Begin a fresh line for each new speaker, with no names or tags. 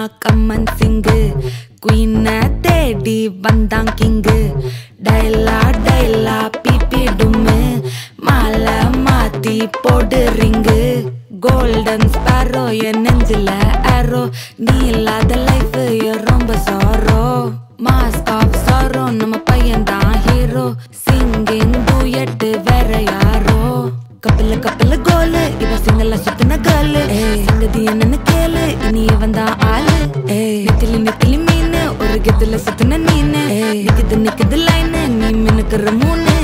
கம்மன் சிங்கு குயின தேடி வந்தான் king டைலா டைலா BP டும்மு மாலை மாத்தி போடு ரிங்கு கோல்டன் ஸ்பாரோ என் நெஞ்சில ஆரோ நீ இல்லாத லைஃப் ரொம்ப சாரோ மாஸ்க் ஆஃப் சாரோ நம்ம பையன் தான் ஹீரோ சிங்கிங் டூயட் வேற யாரோ கப்பல கப்பல கோலு இவ சிங்கல சுத்தின கேளு சங்கதி என்னன்னு கேளு இனி இவன் தான் ஆளு நெத்திலி நெத்திலி மீன் ஒரு கெத்துல சுத்தின நீனு நிக்குது நிக்குது லைன் நீ மினுக்குற மூணு